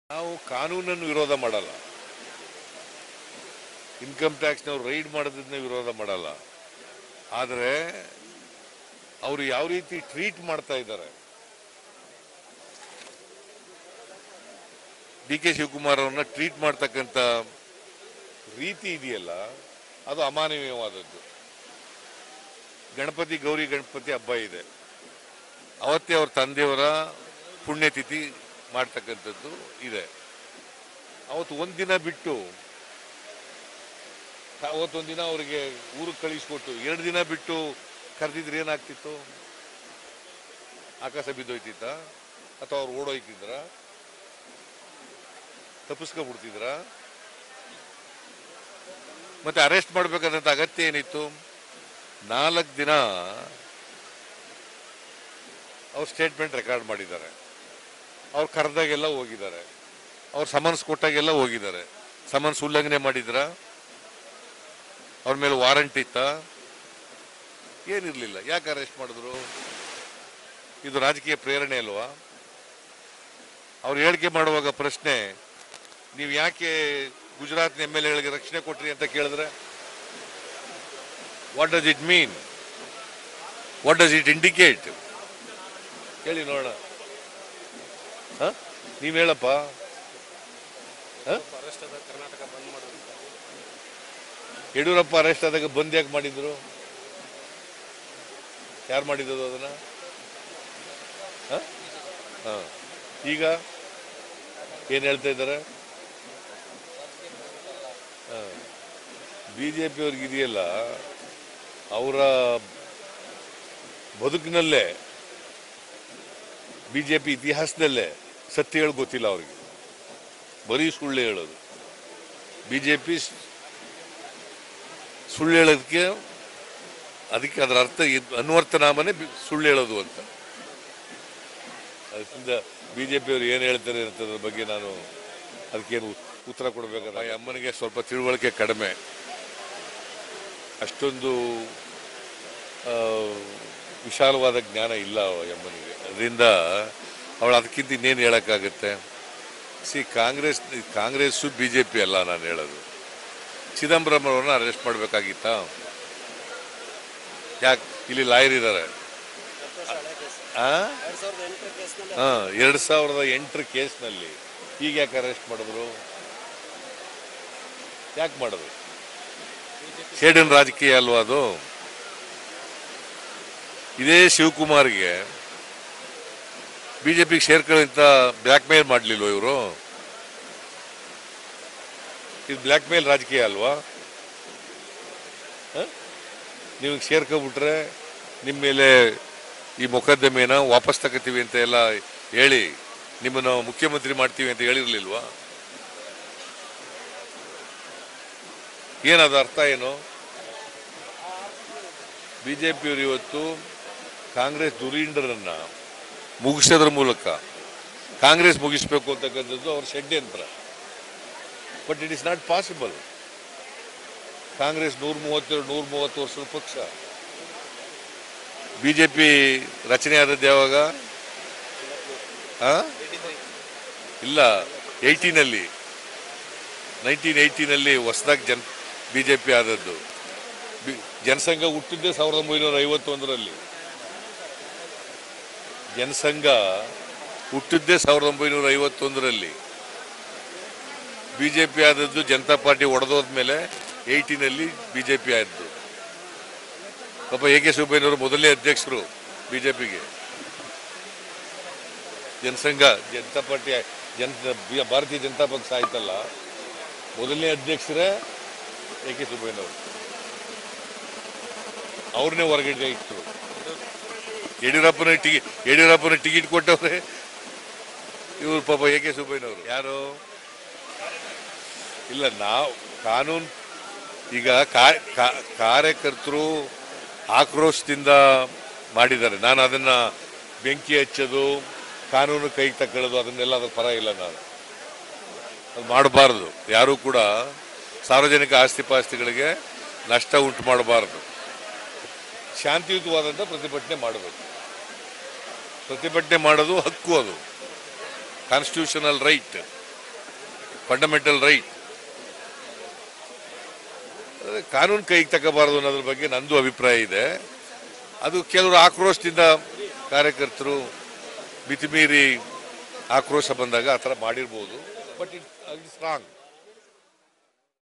ನಾವು ಕಾನೂನನ್ನು ವಿರೋಧ ಮಾಡಲ್ಲ ಇನ್ಕಮ್ ಟ್ಯಾಕ್ಸ್ನವ್ರು ರೈಡ್ ಮಾಡೋದನ್ನ ವಿರೋಧ ಮಾಡಲ್ಲ ಆದರೆ ಅವರು ಯಾವ ರೀತಿ ಟ್ರೀಟ್ ಮಾಡ್ತಾ ಇದ್ದಾರೆ ಡಿ ಕೆ ಶಿವಕುಮಾರ್ ಅವ್ರನ್ನ ಟ್ರೀಟ್ ಮಾಡ್ತಕ್ಕಂಥ ರೀತಿ ಇದೆಯಲ್ಲ ಅದು ಅಮಾನವೀಯವಾದದ್ದು ಗಣಪತಿ ಗೌರಿ ಗಣಪತಿ ಹಬ್ಬ ಇದೆ ಅವತ್ತೇ ಅವ್ರ ತಂದೆಯವರ ಪುಣ್ಯತಿಥಿ ಮಾಡ್ತಕ್ಕಂಥದ್ದು ಇದೆ ಅವತ್ತು ಒಂದಿನ ಬಿಟ್ಟು ಅವತ್ತೊಂದು ದಿನ ಅವರಿಗೆ ಊರಿಗೆ ಕಳಿಸ್ಕೊಟ್ಟು ಎರಡು ದಿನ ಬಿಟ್ಟು ಕರೆದಿದ್ರೆ ಏನಾಗ್ತಿತ್ತು ಆಕಾಶ ಬಿದ್ದೋಯ್ತಿತ್ತ ಅಥವಾ ಅವ್ರು ಓಡೋಯ್ತಿದ್ರ ತಪ್ಪಿಸ್ಕೊಬಿಡ್ತಿದ್ರ ಮತ್ತೆ ಅರೆಸ್ಟ್ ಮಾಡ್ಬೇಕಾದಂತ ಅಗತ್ಯ ಏನಿತ್ತು ನಾಲ್ಕು ದಿನ ಅವ್ರು ಸ್ಟೇಟ್ಮೆಂಟ್ ರೆಕಾರ್ಡ್ ಮಾಡಿದ್ದಾರೆ ಅವ್ರು ಕರೆದಾಗೆಲ್ಲ ಹೋಗಿದ್ದಾರೆ ಅವ್ರು ಸಮನ್ಸ್ ಕೊಟ್ಟಾಗೆಲ್ಲ ಹೋಗಿದ್ದಾರೆ ಸಮನ್ಸ್ ಉಲ್ಲಂಘನೆ ಮಾಡಿದ್ರ ಅವ್ರ ಮೇಲೆ ವಾರಂಟ್ ಇತ್ತ ಏನಿರ್ಲಿಲ್ಲ ಯಾಕೆ ಅರೆಸ್ಟ್ ಮಾಡಿದ್ರು ಇದು ರಾಜಕೀಯ ಪ್ರೇರಣೆ ಅಲ್ವಾ ಅವ್ರು ಹೇಳಿಕೆ ಮಾಡುವಾಗ ಪ್ರಶ್ನೆ ನೀವು ಯಾಕೆ ಗುಜರಾತ್ ಎಮ್ ಎಲ್ ಎಗಳಿಗೆ ರಕ್ಷಣೆ ಕೊಟ್ರಿ ಅಂತ ಕೇಳಿದ್ರೆ what does it mean what does it indicate ಹೇಳಿ ನೋಡೋಣ ಹ? ನೀವ್ ಹೇಳಪ್ಪ ಹ? ಕರ್ನಾಟಕ ಬಂದ್ ಮಾಡೋದು ಯಡಿಯೂರಪ್ಪ ಅರೆಸ್ಟ್ ಆದಾಗ ಬಂದ್ ಯಾಕೆ ಮಾಡಿದ್ರು ಯಾರು ಮಾಡಿದ್ದು ಅದನ್ನ ಹ? ಹ. ಈಗ ಏನ್ ಹೇಳ್ತಾ ಇದ್ದಾರೆ ಬಿಜೆಪಿ ಅವ್ರಿಗೆ ಇದೆಯಲ್ಲ ಅವರ ಬದುಕಿನಲ್ಲೇ ಬಿಜೆಪಿ ಇತಿಹಾಸದಲ್ಲೇ ಸತ್ಯ ಹೇಳಿ ಗೊತ್ತಿಲ್ಲ ಅವ್ರಿಗೆ ಬರೀ ಸುಳ್ಳು ಹೇಳೋದು ಬಿಜೆಪಿ ಸುಳ್ಳು ಹೇಳೋದಕ್ಕೆ ಅದಕ್ಕೆ ಅದರ ಅರ್ಥ ಇದ್- ಅನ್ವರ್ಥನಾಮನೇ ಬಿ- ಸುಳ್ಳು ಹೇಳೋದು ಅಂತ ಅದರಿಂದ ಬಿಜೆಪಿ ಅವರು ಏನು ಹೇಳ್ತಾರೆ ಅಂತದ್ರ ಬಗ್ಗೆ ನಾನು ಅದಕ್ಕೇನು ಉತ್ತರ ಕೊಡಬೇಕಾದ್ರೆ ಆ ಅಮ್ಮನಿಗೆ ಸ್ವಲ್ಪ ತಿಳುವಳಿಕೆ ಕಡಿಮೆ ಅಷ್ಟೊಂದು ಆ, ವಿಶಾಲವಾದ ಜ್ಞಾನ ಇಲ್ಲ ಆ ಅಮ್ಮನಿಗೆ ಅದರಿಂದ ಅವಳು ಅದಕ್ಕಿಂತ ಇನ್ನೇನು ಹೇಳಕ್ಕಾಗತ್ತೆ C Congress Congress B J P ಅಲ್ಲ ನಾನು ಹೇಳೋದು ಚಿದಂಬರಂ ಅವ್ರನ್ನ ಅರೆಸ್ಟ್ ಮಾಡಬೇಕಾಗಿತ್ತಾ ಯಾಕೆ ಇಲ್ಲಿ ಲಾಯರ್ ಇದ್ದಾರೆ ಆ ಎರಡ್ ಸಾವಿರದ ಎಂಟರ ಕೇಸ್ನಲ್ಲಿ ಹಾ ಎರಡ್ ಸಾವಿರದ ಎಂಟರ ಕೇಸ್ನಲ್ಲಿ ಈಗ ಯಾಕೆ ಅರೆಸ್ಟ್ ಮಾಡಿದ್ರು ಯಾಕೆ ಮಾಡಿದ್ರು ಸೇಡಿನ ರಾಜಕೀಯ ಅಲ್ವಾ ಅದು ಇದೇ ಶಿವಕುಮಾರ್ಗೆ ಬಿಜೆಪಿಗೆ ಸೇರ್ಕೊಳ್ಳೋಂತ ಬ್ಲ್ಯಾಕ್ ಮೇಲ್ ಮಾಡಲಿಲ್ವ ಇವರು ಇದು ಬ್ಲ್ಯಾಕ್ ಮೇಲ್ ರಾಜಕೀಯ ಅಲ್ವಾ ಹ? ನೀವು ಸೇರ್ಕೊಬಿಟ್ರೆ ನಿಮ್ಮ ಮೇಲೆ ಈ ಮೊಕದ್ದಮೆನ ವಾಪಸ್ ತಗೋತೀವಿ ಅಂತ ಎಲ್ಲ ಹೇಳಿ ನಿಮ್ಮನ್ನು ಮುಖ್ಯಮಂತ್ರಿ ಮಾಡ್ತೀವಿ ಅಂತ ಹೇಳಿರ್ಲಿಲ್ವಾ ಏನದ ಅರ್ಥ ಏನು ಬಿಜೆಪಿಯವರು ಇವತ್ತು ಕಾಂಗ್ರೆಸ್ ದುರೀಂಡರನ್ನ ಮುಗಿಸೋದ್ರ ಮೂಲಕ ಕಾಂಗ್ರೆಸ್ ಮುಗಿಸ್ಬೇಕು ಅಂತಕ್ಕಂಥದ್ದು ಅವ್ರ ಷಡ್ಯಂತ್ರ but it is not possible Congress ನೂರ ಮೂವತ್ತೆರಡು ನೂರ ಮೂವತ್ತು ವರ್ಷದ ಪಕ್ಷ ಬಿಜೆಪಿ ರಚನೆ ಆದದ್ದು ಯಾವಾಗ ಆ? ಇಲ್ಲ ಏಯ್ಟೀನಲ್ಲಿ ನೈನ್ಟೀನ್ ಏಯ್ಟೀನಲ್ಲಿ ಹೊಸದಾಗಿ ಜನ್ ಬಿಜೆಪಿ ಆದದ್ದು ಬಿ- ಜನಸಂಘ ಹುಟ್ಟಿದ್ದೇ ಸಾವಿರದ ಒಂಬೈನೂರ ಐವತ್ತೊಂದರಲ್ಲಿ ಜನಸಂಘ ಹುಟ್ಟಿದ್ದೇ ಸಾವಿರದ ಒಂಬೈನೂರ ಐವತ್ತೊಂದರಲ್ಲಿ ಬಿಜೆಪಿ ಆದದ್ದು ಜನತಾ ಪಾರ್ಟಿ ಒಡೆದೋದ್ಮೇಲೆ ಏಯ್ಟೀನಲ್ಲಿ ಬಿಜೆಪಿ ಆದ್ದು ಪಾಪ ಎ ಕೆ ಸುಬ್ಬಯ್ಯನವರು ಮೊದಲನೇ ಅಧ್ಯಕ್ಷರು ಬಿಜೆಪಿಗೆ ಜನಸಂಘ ಜನತಾ ಪಾರ್ಟಿ ಜನ ಬಿ- ಭಾರತೀಯ ಜನತಾ ಪಕ್ಷ ಆಯ್ತಲ್ಲ ಮೊದಲನೇ ಅಧ್ಯಕ್ಷರೇ ಎ ಕೆ ಸುಬ್ಬಯ್ಯನವರು ಅವ್ರನ್ನೇ ಹೊರಗಡೆ ಇಟ್ಟರು ಯಡಿಯೂರಪ್ಪನ ಟಿಕೆಟ್ ಯಡಿಯೂರಪ್ಪನ ಟಿಕೆಟ್ ಕೊಟ್ಟವ್ರೆ ಇವರು ಪಾಪ ಎ ಕೆ ಸುಬ್ಬಯ್ಯನವರು ಯಾರು ಇಲ್ಲ ನಾವು ಕಾನೂನು ಈಗ ಕಾ- ಕಾ- ಕಾರ್ಯಕರ್ತರು ಆಕ್ರೋಶದಿಂದ ಮಾಡಿದ್ದಾರೆ ನಾನು ಅದನ್ನ ಬೆಂಕಿ ಹಚ್ಚೋದು ಕಾನೂನು ಕೈಗೆ ತಕ್ಕೊಳ್ಳೋದು ಅದನ್ನೆಲ್ಲ ಅದ್ರ ಪರ ಇಲ್ಲ ನಾನು ಅದು ಮಾಡಬಾರ್ದು ಯಾರೂ ಕೂಡ ಸಾರ್ವಜನಿಕ ಆಸ್ತಿ ಪಾಸ್ತಿಗಳಿಗೆ ನಷ್ಟ ಉಂಟು ಮಾಡಬಾರ್ದು ಶಾಂತಿಯುತವಾದಂಥ ಪ್ರತಿಭಟನೆ ಮಾಡಬೇಕು ಪ್ರತಿಭಟನೆ ಮಾಡೋದು ಹಕ್ಕು ಅದು ಕಾನ್ಸ್ಟಿಟ್ಯೂಷನಲ್ ರೈಟ್ ಫಂಡಮೆಂಟಲ್ ರೈಟ್ ಕಾನೂನು ಕೈಗೆ ತಗೋಬಾರದು ಅನ್ನೋದ್ರ ಬಗ್ಗೆ ನಂದು ಅಭಿಪ್ರಾಯ ಇದೆ ಅದು ಕೆಲವರು ಆಕ್ರೋಶದಿಂದ ಕಾರ್ಯಕರ್ತರು ಮಿತಿಮೀರಿ ಆಕ್ರೋಶ ಬಂದಾಗ ಆ ಥರ ಮಾಡಿರ್ಬೋದು ಬಟ್ ಇಟ್ ಇಟ್ಸ್ ರಾಂಗ್